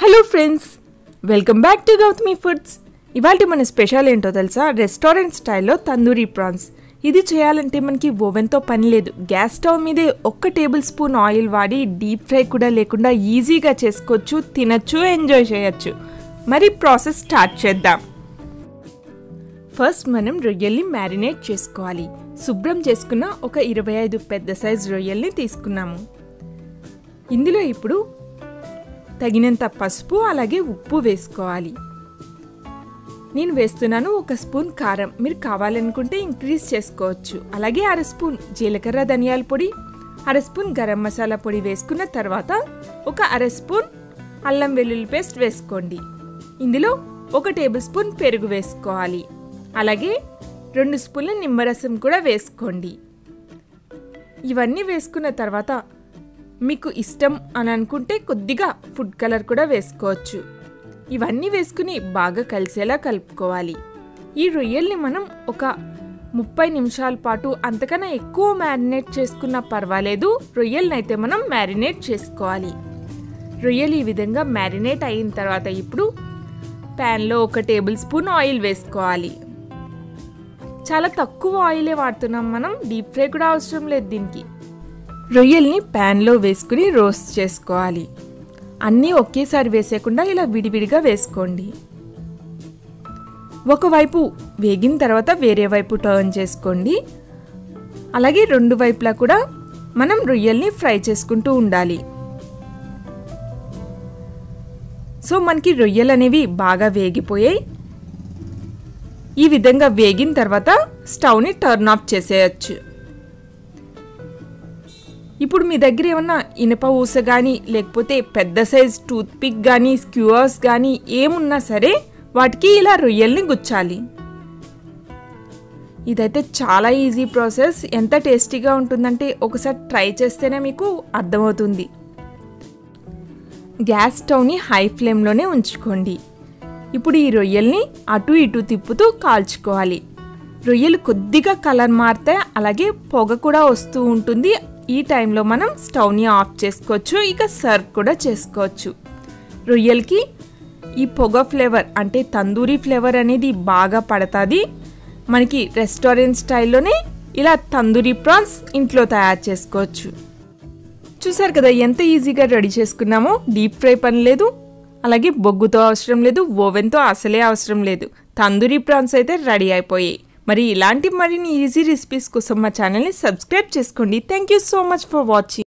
hello friends welcome back to Gautami foods ఇవాళ మన special ఏంటో తెలుసా రెస్టారెంట్ స్టైల్లో తందూరి ప్రాన్స్ ఇది చేయాలంటే మనకి ఓవెన్తో పని లేదు గ్యాస్ స్టవ్ మీదే ఒక్క టేబుల్ స్పూన్ ఆయిల్ వాడి డీప్ ఫ్రై కూడా లేకుండా ఈజీగా చేసుకోవచ్చు తినచ్చు ఎంజాయ్ చేయొచ్చు మరి ప్రాసెస్ స్టార్ట్ చేద్దాం ఫస్ట్ మనం రొయ్యల్ని మ్యారినేట్ చేసుకోవాలి శుభ్రం చేసుకున్న ఒక ఇరవై ఐదు పెద్ద సైజు రొయ్యల్ని తీసుకున్నాము ఇందులో ఇప్పుడు తగినంత పసుపు అలాగే ఉప్పు వేసుకోవాలి నేను వేస్తున్నాను ఒక స్పూన్ కారం మీరు కావాలనుకుంటే ఇంక్రీజ్ చేసుకోవచ్చు అలాగే అర స్పూన్ జీలకర్ర ధనియాల పొడి అర స్పూన్ గరం మసాలా పొడి వేసుకున్న తర్వాత ఒక అర స్పూన్ అల్లం వెల్లుల్లి పేస్ట్ వేసుకోండి ఇందులో ఒక టేబుల్ స్పూన్ పెరుగు వేసుకోవాలి అలాగే రెండు స్పూన్ల నిమ్మరసం కూడా వేసుకోండి ఇవన్నీ వేసుకున్న తర్వాత మీకు ఇష్టం అని అనుకుంటే కొద్దిగా ఫుడ్ కలర్ కూడా వేసుకోవచ్చు ఇవన్నీ వేసుకుని బాగా కలిసేలా కలుపుకోవాలి ఈ రొయ్యల్ని మనం ఒక ముప్పై నిమిషాల పాటు అంతకన్నా ఎక్కువ మ్యారినేట్ చేసుకున్నా పర్వాలేదు రొయ్యల్ని అయితే మనం మ్యారినేట్ చేసుకోవాలి రొయ్యలు ఈ విధంగా మ్యారినేట్ అయిన తర్వాత ఇప్పుడు ప్యాన్లో ఒక టేబుల్ స్పూన్ ఆయిల్ వేసుకోవాలి చాలా తక్కువ ఆయిలే వాడుతున్నాం మనం డీప్ ఫ్రై కూడా అవసరం లేదు దీనికి రొయ్యల్ని ప్యాన్లో వేసుకుని రోస్ట్ చేసుకోవాలి అన్నీ ఒకేసారి వేసేయకుండా ఇలా విడివిడిగా వేసుకోండి ఒకవైపు వేగిన తర్వాత వేరే వైపు టర్న్ చేసుకోండి అలాగే రెండు వైపులా కూడా మనం రొయ్యల్ని ఫ్రై చేసుకుంటూ ఉండాలి సో మనకి రొయ్యలు అనేవి బాగా వేగిపోయాయి ఈ విధంగా వేగిన తర్వాత స్టవ్ని టర్న్ ఆఫ్ చేసేయచ్చు ఇప్పుడు మీ దగ్గర ఏమన్నా ఇనుప ఊస కానీ లేకపోతే పెద్ద సైజ్ టూత్ పిక్ కానీ స్క్యూవర్స్ కానీ ఏమున్నా సరే వాటికి ఇలా రొయ్యల్ని గుచ్చాలి ఇదైతే చాలా ఈజీ ప్రాసెస్ ఎంత టేస్టీగా ఉంటుందంటే ఒకసారి ట్రై చేస్తేనే మీకు అర్థమవుతుంది గ్యాస్ స్టవ్ని హై ఫ్లేమ్లోనే ఉంచుకోండి ఇప్పుడు ఈ రొయ్యల్ని అటు ఇటు తిప్పుతూ కాల్చుకోవాలి రొయ్యలు కొద్దిగా కలర్ మారితే అలాగే పొగ కూడా వస్తూ ఉంటుంది ఈ టైంలో మనం స్టవ్ని ఆఫ్ చేసుకోవచ్చు ఇక సర్వ్ కూడా చేసుకోవచ్చు రొయ్యలకి ఈ పొగ ఫ్లేవర్ అంటే తందూరి ఫ్లేవర్ అనేది బాగా పడుతుంది మనకి రెస్టారెంట్ స్టైల్లోనే ఇలా తందూరి ప్రాన్స్ ఇంట్లో తయారు చేసుకోవచ్చు చూసారు కదా ఎంత ఈజీగా రెడీ చేసుకున్నామో డీప్ ఫ్రై పని లేదు అలాగే బొగ్గుతో అవసరం లేదు ఓవెన్తో అసలే అవసరం లేదు తందూరి ప్రాన్స్ అయితే రెడీ అయిపోయాయి మరి ఇలాంటి మరిన్ని ఈజీ రెసిపీస్ కోసం మా ఛానల్ని సబ్స్క్రైబ్ చేసుకోండి thank you so much for watching